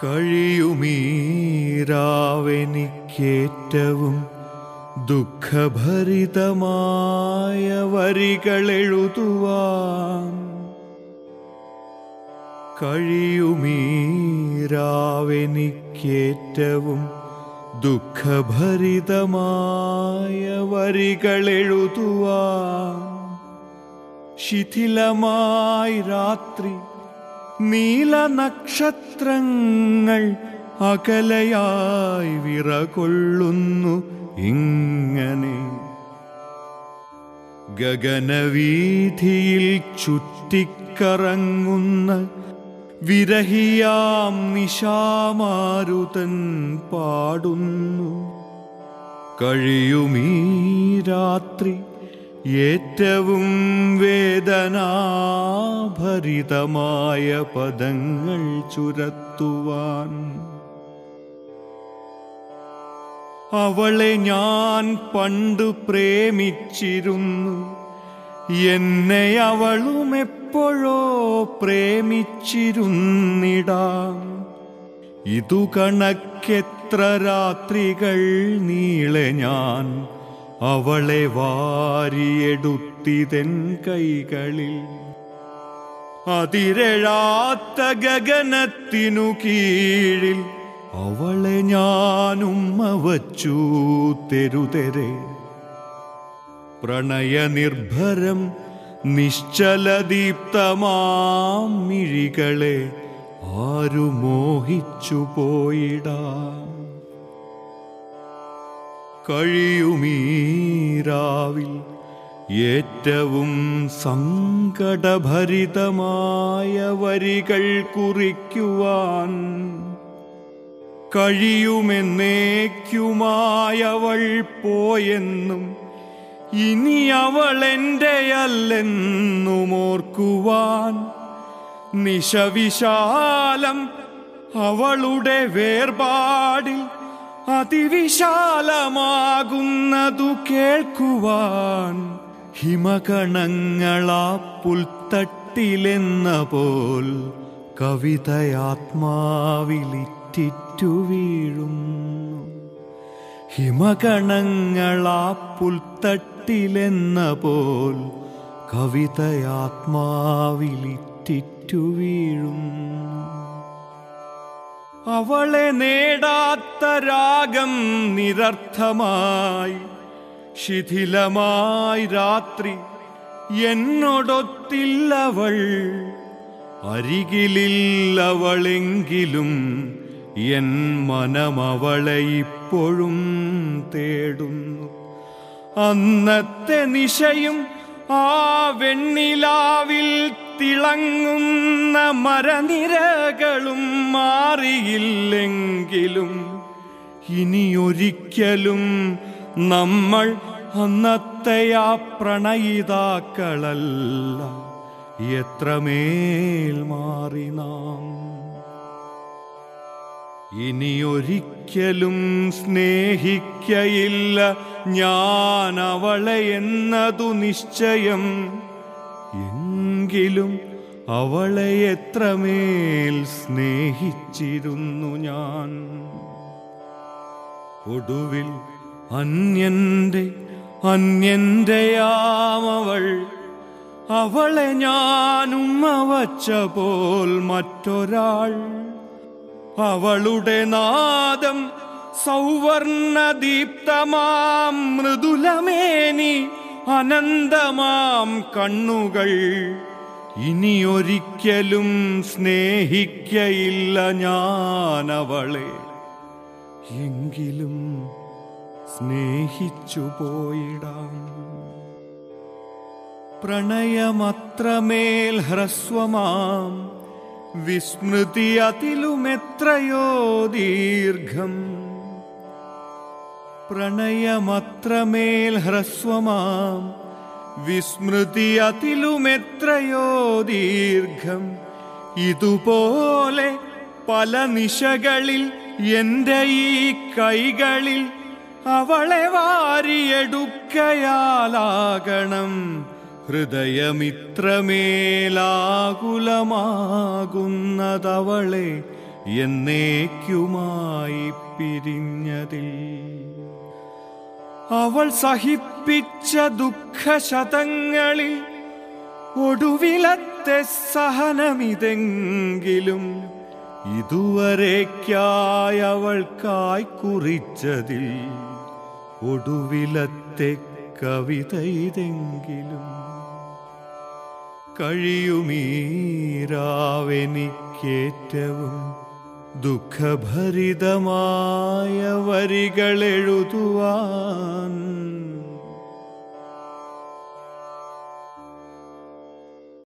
കഴിയുമീരാവെനിക്കേറ്റവും ദുഃഖഭരിതമായ വരികളെഴുതുവാൻ കഴിയുമീരാവെനിക്കേറ്റവും ദുഃഖഭരിതമായ വരികളെഴുതുവാൻ ശിഥിലമായി രാത്രി നീലനക്ഷത്രങ്ങൾ അകലയായി വിറകൊള്ളുന്നു ഇങ്ങനെ ഗഗനവീഥിയിൽ ചുറ്റിക്കറങ്ങുന്ന വിരഹിയാം നിശാമാരുതൻ പാടുന്നു കഴിയുമീ രാത്രി ഏറ്റവും വേദനാഭരിതമായ പദങ്ങൾ ചുരത്തുവാൻ അവളെ ഞാൻ പണ്ടു പ്രേമിച്ചിരുന്നു എന്നെ അവളും എപ്പോഴോ പ്രേമിച്ചിരുന്നിടാം ഇതു കണക്കെത്ര രാത്രികൾ നീളെ ഞാൻ അവളെ വാരിയെടുത്തിതൻ കൈകളിൽ അതിരഴാത്ത ഗഗനത്തിനു കീഴിൽ അവളെ ഞാനുമ്മ വച്ചു തെരുതെരെ പ്രണയനിർഭരം നിശ്ചലദീപ്തമാം മിഴികളെ ആരു മോഹിച്ചു പോയിടാം കഴിയുമീരാവിൽ ഏറ്റവും സങ്കടഭരിതമായ വരികൾ കുറിക്കുവാൻ കഴിയുമെന്നേക്കുമായവൾ പോയെന്നും ഇനി അവൾ എൻ്റെയല്ലെന്നും ഓർക്കുവാൻ നിശവിശാലം അവളുടെ വേർപാടിൽ അതിവിശാലമാകുന്നതു കേൾക്കുവാൻ ഹിമകണങ്ങളാ പുൽത്തട്ടിലെന്ന പോൽ കവിതയാത്മാവിലിറ്റിറ്റു വീഴുന്നു ഹിമകണങ്ങളാ പുൽത്തട്ടിലെന്ന പോൽ കവിതയാത്മാവിലിറ്റിറ്റു വീഴുന്നു അവളെ നേടാത്ത രാഗം നിരർത്ഥമായി ശിഥിലമായി രാത്രി എന്നോടൊത്തില്ലവൾ അരികിലില്ലവളെങ്കിലും എൻ മനമവളെ ഇപ്പോഴും തേടുന്നു അന്നത്തെ നിശയും ആ വെണ്ണിലാവിൽ തിളങ്ങുന്ന മരനിരകളും മാറിയില്ലെങ്കിലും ഇനിയൊരിക്കലും നമ്മൾ അന്നത്തെ ആ പ്രണയിതാക്കളല്ല എത്രമേൽ മാറി നാം ഇനിയൊരിക്കലും സ്നേഹിക്കയില്ല ഞാൻ അവളെ എന്നതു നിശ്ചയം എങ്കിലും അവളെ എത്രമേൽ സ്നേഹിച്ചിരുന്നു ഞാൻ ഒടുവിൽ അന്യന്റെ അന്യന്റെയാമവൾ അവളെ ഞാനും വച്ച പോൽ മറ്റൊരാൾ അവളുടെ നാദം സൗവർണദീപ്തമാം മൃദുലമേനി അനന്തമാം കണ്ണുകൾ ഇനിയൊരിക്കലും സ്നേഹിക്കയില്ല ഞാൻ അവളെ എങ്കിലും സ്നേഹിച്ചു പോയിടാം പ്രണയമത്രമേൽ ഹ്രസ്വമാം വിസ്മൃതി അതിലുമെത്രയോ ദീർഘം പ്രണയമത്രമേൽ ഹ്രസ്വമാം വിസ്മൃതി അതിലുമെത്രയോ ദീർഘം ഇതുപോലെ പല നിശകളിൽ എൻ്റെ ഈ കൈകളിൽ അവളെ വാരിയെടുക്കയാലാകണം ഹൃദയമിത്രമേലാകുലമാകുന്നതവളെ എന്നേക്കുമായി പിരിഞ്ഞതിൽ അവൾ സഹിപ്പിച്ച ദുഃഖശതങ്ങളിൽ ഒടുവിലത്തെ സഹനമിതെങ്കിലും ഇതുവരേക്കായി അവൾക്കായി കുറിച്ചതിൽ ഒടുവിലത്തെ കവിത ഇതെങ്കിലും കഴിയുമീരാവെനിക്കേറ്റവും ദുഃഖഭരിതമായ വരികൾ എഴുതുവാൻ